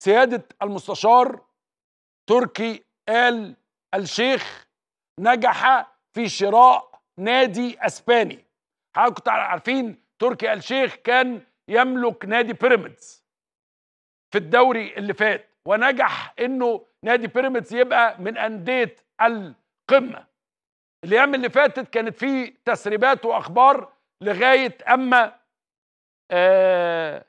سيادة المستشار تركي آل الشيخ نجح في شراء نادي اسباني حضرتك كنتوا عارفين تركي آل الشيخ كان يملك نادي بيراميدز في الدوري اللي فات ونجح انه نادي بيراميدز يبقى من انديه القمه الايام اللي فاتت كانت في تسريبات واخبار لغايه اما آه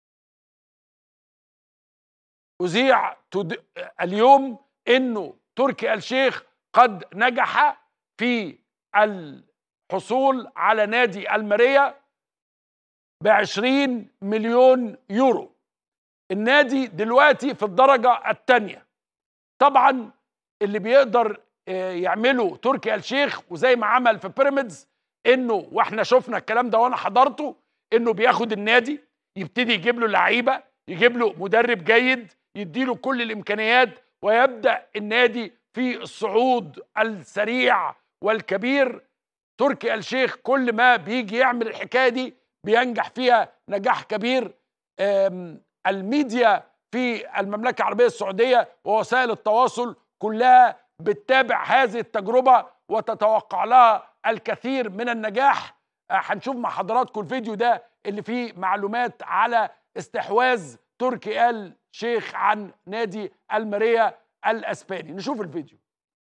اذيع اليوم انه تركي آل الشيخ قد نجح في الحصول على نادي الماريا ب 20 مليون يورو النادي دلوقتي في الدرجة الثانية طبعا اللي بيقدر يعمله تركي آل الشيخ وزي ما عمل في بيراميدز انه واحنا شفنا الكلام ده وانا حضرته انه بياخد النادي يبتدي يجيب له لعيبه يجيب له مدرب جيد يديله كل الامكانيات ويبدا النادي في الصعود السريع والكبير تركي آل الشيخ كل ما بيجي يعمل الحكايه دي بينجح فيها نجاح كبير الميديا في المملكه العربيه السعوديه ووسائل التواصل كلها بتتابع هذه التجربه وتتوقع لها الكثير من النجاح هنشوف مع حضراتكم الفيديو ده اللي فيه معلومات على استحواذ تركي آل شيخ عن نادي الماريا الاسباني نشوف الفيديو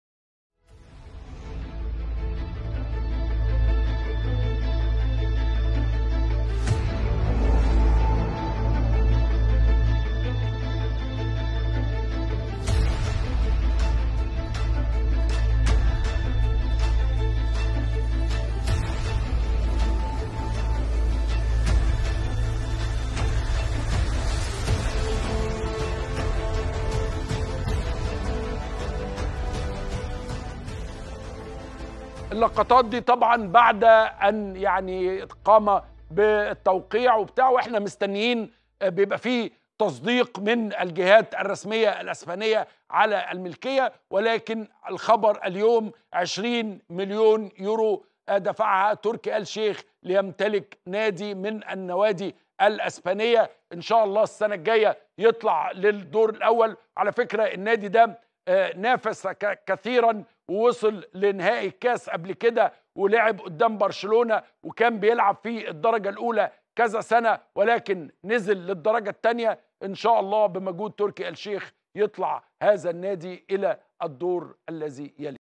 اللقطات دي طبعا بعد ان يعني قام بالتوقيع وبتاع واحنا مستنيين بيبقى فيه تصديق من الجهات الرسميه الاسبانيه على الملكيه ولكن الخبر اليوم 20 مليون يورو دفعها تركي آل الشيخ ليمتلك نادي من النوادي الاسبانيه ان شاء الله السنه الجايه يطلع للدور الاول على فكره النادي ده نافس كثيرا ووصل لنهائي الكاس قبل كده ولعب قدام برشلونه وكان بيلعب في الدرجه الاولى كذا سنه ولكن نزل للدرجه الثانيه ان شاء الله بمجهود تركي آل الشيخ يطلع هذا النادي الى الدور الذي يلي